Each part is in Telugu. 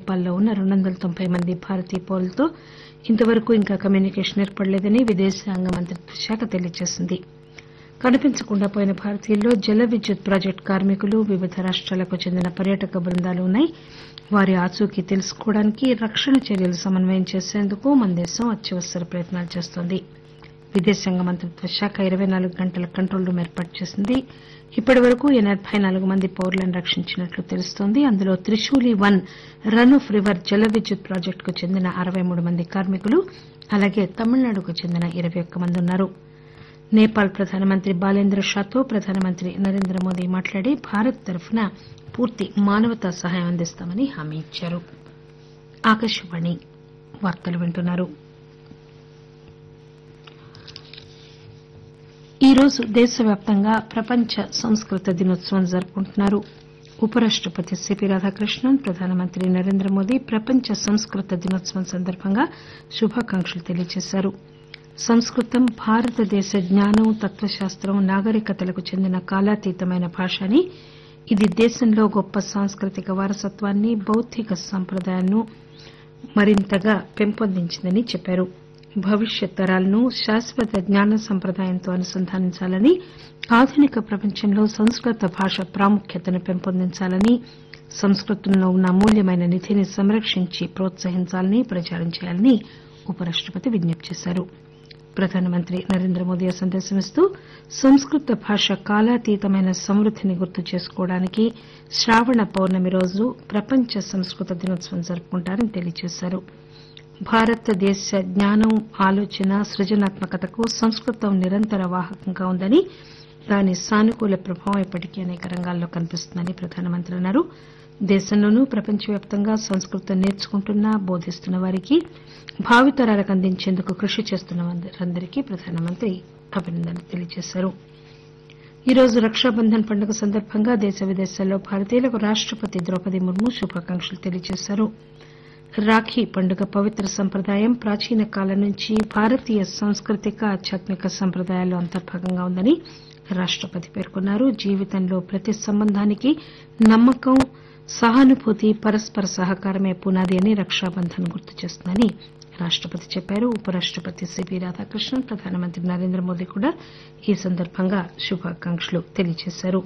నేపాల్లో ఉన్న రెండు వందల తొంభై మంది భారతీయ పౌరులతో ఇంతవరకు ఇంకా కమ్యూనికేషన్ ఏర్పడలేదని విదేశాంగ మంత్రిత్వ శాఖ తెలియజేసింది కనిపించకుండా పోయిన భారతీయుల్లో జల విద్యుత్ ప్రాజెక్టు కార్మికులు వివిధ రాష్టాలకు చెందిన పర్యాటక బృందాలు ఉన్నాయి వారి ఆచూకీ తెలుసుకోవడానికి రక్షణ చర్యలు సమన్వయం చేసేందుకు మన దేశం అత్యవసర ప్రయత్నాలు చేస్తోంది విదేశాంగ మంత్రిత్వ శాఖ ఇరవై నాలుగు గంటల కంట్రోల్ రూమ్ ఏర్పాటు చేసింది ఇప్పటి వరకు ఎనబై నాలుగు మంది పౌరులను రక్షించినట్లు తెలుస్తోంది అందులో Trishuli one run of river జల విద్యుత్ ప్రాజెక్టుకు చెందిన అరవై మూడు మంది కార్మికులు అలాగే తమిళనాడుకు చెందిన ఇరవై ఒక్క మంది ఉన్నారు నేపాల్ ప్రధానమంత్రి బాలేంద్ర షాతో ప్రధానమంత్రి నరేంద్ర మోదీ మాట్లాడి భారత్ తరఫున పూర్తి మానవతా సహాయం అందిస్తామని హామీ ఇచ్చారు ఆకాశవాణి వార్తలు వింటున్నారు ఈరోజు దేశవ్యాప్తంగా ప్రపంచ సంస్కృత దినోత్సవం జరుపుకుంటున్నారు ఉపరాష్టపతి సిపి రాధాకృష్ణన్ ప్రధానమంత్రి నరేంద్ర మోదీ ప్రపంచ సంస్కృత దినోత్సవం సందర్భంగా శుభాకాంక్షలు తెలియజేశారు సంస్కృతం భారతదేశ జ్ఞానం తత్వశాస్త్రం నాగరికతలకు చెందిన కాలాతీతమైన భాష అని ఇది దేశంలో గొప్ప సాంస్కృతిక వారసత్వాన్ని బౌద్దిక సంప్రదాయాలను మరింతగా పెంపొందించిందని చెప్పారు భవిష్యత్ తరాలను శాశ్వత జ్ఞాన సంప్రదాయంతో అనుసంధానించాలని ఆధునిక ప్రపంచంలో సంస్కృత భాష ప్రాముఖ్యతను పెంపొందించాలని సంస్కృతంలో ఉన్న అమూల్యమైన నిధిని సంరక్షించి ప్రోత్సహించాలని ప్రచారం చేయాలని ఉపరాష్టపతి విజ్ఞప్తి చేశారు ప్రధానమంత్రి నరేంద్ర మోదీ ఆ సందేశం ఇస్తూ సంస్కృత భాష కాలాతీతమైన సమృద్దిని గుర్తు చేసుకోవడానికి శ్రావణ పౌర్ణమి రోజు ప్రపంచ సంస్కృత దినోత్సవం జరుపుకుంటారని తెలియజేశారు భారతదేశ జ్ఞానం ఆలోచన సృజనాత్మకతకు సంస్కృతం నిరంతర వాహకంగా ఉందని దాని సానుకూల ప్రభావం ఇప్పటికీ అనేక రంగాల్లో కనిపిస్తుందని ప్రధానమంత్రి అన్నారు దేశంలోనూ ప్రపంచవ్యాప్తంగా సంస్కృతం నేర్చుకుంటున్న బోధిస్తున్న వారికి భావితరాలకు అందించేందుకు కృషి చేస్తున్న వారందరికీ ప్రధానమంత్రి అభినందనలు తెలియజేశారు ఈరోజు రక్షాబంధన్ పండుగ సందర్భంగా దేశ విదేశాల్లో భారతీయులకు రాష్టపతి ద్రౌపది ముర్ము శుభాకాంక్షలు తెలియజేశారు రాఖీ పండుగ పవిత్ర సంప్రదాయం ప్రాచీన కాలం నుంచి భారతీయ సాంస్కృతిక ఆధ్యాత్మిక సంప్రదాయాల్లో అంతర్భాగంగా ఉందని రాష్టపతి పేర్కొన్నారు జీవితంలో ప్రతి సంబంధానికి నమ్మకం సహానుభూతి పరస్పర సహకారమే పునాది అని రక్షాబంధన్ గుర్తు చేస్తుందని రాష్టపతి చెప్పారు ఉపరాష్టపతి సిపి రాధాకృష్ణన్ ప్రధానమంత్రి నరేంద్ర మోదీ కూడా ఈ సందర్భంగా శుభాకాంక్షలు తెలియజేశారు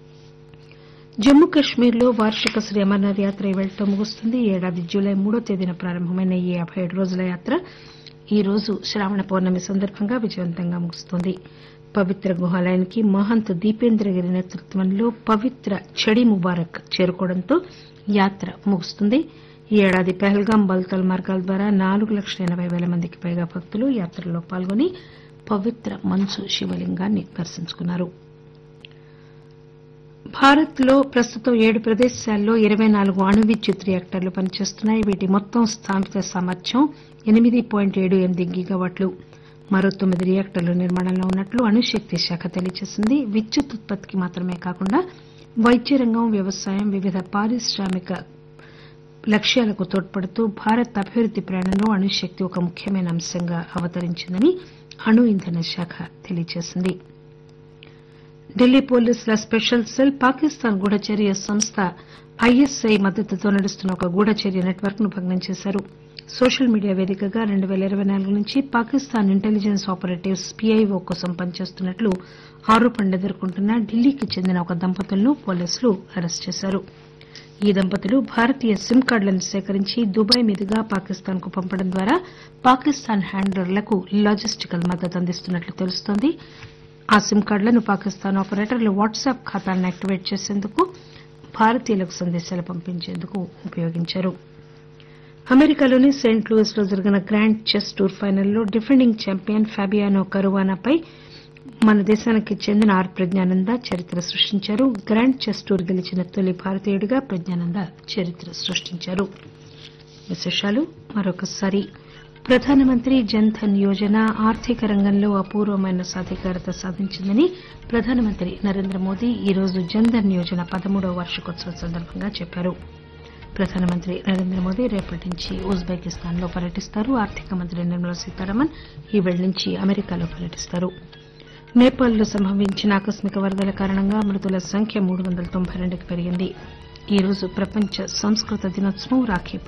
జమ్మూ కశ్మీర్ లో వార్షిక శ్రీ అమర్నాథ్ యాత్ర ఇవాళతో ముగుస్తుంది ఈ ఏడాది జూలై మూడో తేదీన ప్రారంభమైన ఈ యాబై ఏడు రోజుల యాత్ర ఈ రోజు శ్రావణ పౌర్ణమి సందర్భంగా విజయవంతంగా ముగుస్తోంది పవిత్ర గుహాలయానికి మహంత్ దీపేంద్రగిరి నేతృత్వంలో పవిత్ర చడి ముబారక్ చేరుకోవడంతో యాత్ర ముగుస్తుంది ఈ ఏడాది పహల్గాం బల్తాల్ మార్గాల ద్వారా నాలుగు లక్షల ఎనబై పేల మందికి పైగా భక్తులు యాత్రలో పాల్గొని పవిత్ర మంచు శివలింగాన్ని దర్శించుకున్నారు భారత్ లో ప్రస్తుతం ఏడు ప్రదేశాల్లో ఇరవై నాలుగు అణు విద్యుత్ రియాక్టర్లు పనిచేస్తున్నాయి వీటి మొత్తం స్థాపిత సామర్థ్యం ఎనిమిది పాయింట్ ఏడు ఎనిమిది గిగావాట్లు మరో తొమ్మిది రియాక్టర్లు నిర్మాణంలో ఉన్నట్లు అణుశక్తి శాఖ తెలియజేసింది విద్యుత్ ఉత్పత్తికి మాత్రమే కాకుండా వైద్య రంగం వ్యవసాయం వివిధ పారిశ్రామిక లక్ష్యాలకు తోడ్పడుతూ భారత్ అభివృద్ది ప్రయాణంలో అణుశక్తి ఒక ముఖ్యమైన అంశంగా అవతరించిందని అణు ఇంధన శాఖ తెలియజేసింది ఢిల్లీ పోలీసుల స్పెషల్ సెల్ పాకిస్తాన్ గూఢచర్య సంస్థ ఐఎస్ఐ మద్దతుతో నడుస్తున్న ఒక గూఢచర్య నెట్వర్క్ ను భగ్నం చేశారు సోషల్ మీడియా వేదికగా రెండు పేల ఇరవై నాలుగు నుంచి పాకిస్తాన్ ఇంటెలిజెన్స్ ఆపరేటివ్స్ పీఐఓ కోసం పనిచేస్తున్నట్లు ఆరోపణలు ఎదుర్కొంటున్న ఢిల్లీకి చెందిన ఒక దంపతులను పోలీసులు అరెస్టు చేశారు ఈ దంపతులు భారతీయ సిమ్ కార్డులను సేకరించి దుబాయ్ మీదుగా పాకిస్తాన్ కు పంపడం ద్వారా పాకిస్తాన్ హ్యాండలర్లకు లాజిస్టికల్ మద్దతు అందిస్తున్నట్లు తెలుస్తోంది ఆ సిమ్ కార్డులను పాకిస్తాన్ ఆపరేటర్లు వాట్సాప్ ఖాతాలను యాక్టివేట్ చేసేందుకు భారతీయులకు సందేశాలు పంపించేందుకు ఉపయోగించారు అమెరికాలోని సెయింట్ లూయిస్ లో జరిగిన గ్రాండ్ చెస్ టూర్ ఫైనల్లో డిఫెండింగ్ ఛాంపియన్ ఫాబియానో కరువానాపై మన దేశానికి చెందిన ఆర్ ప్రజ్ఞానంద చరిత్ర సృష్టించారు గ్రాండ్ చెస్ టూర్ గెలిచిన తొలి భారతీయుడిగా ప్రజ్ఞానంద చరిత్ర సృష్టించారు విశేషాలు మరొకసారి ప్రధానమంత్రి జన్ ధన్ యోజన ఆర్థిక రంగంలో అపూర్వమైన సాధికారత సాధించిందని ప్రధానమంత్రి నరేంద్ర మోదీ ఈరోజు జన్ ధన్ యోజన పదమూడవ వార్షికోత్సవం సందర్భంగా చెప్పారు ప్రధానమంత్రి నరేంద్ర మోదీ రేపటి నుంచి ఉజ్బెకిస్తాన్ లో పర్యటిస్తారు ఆర్థిక మంత్రి నిర్మలా సీతారామన్ ఈ పేళ నుంచి అమెరికాలో పర్యటిస్తారు నేపాల్ లో సంభవించిన ఆకస్మిక వరదల కారణంగా మృతుల సంఖ్య మూడు వందల తొంభై రెండుకు పెరిగింది ఈరోజు ప్రపంచ సంస్కృత దినోత్సవం రాఖీ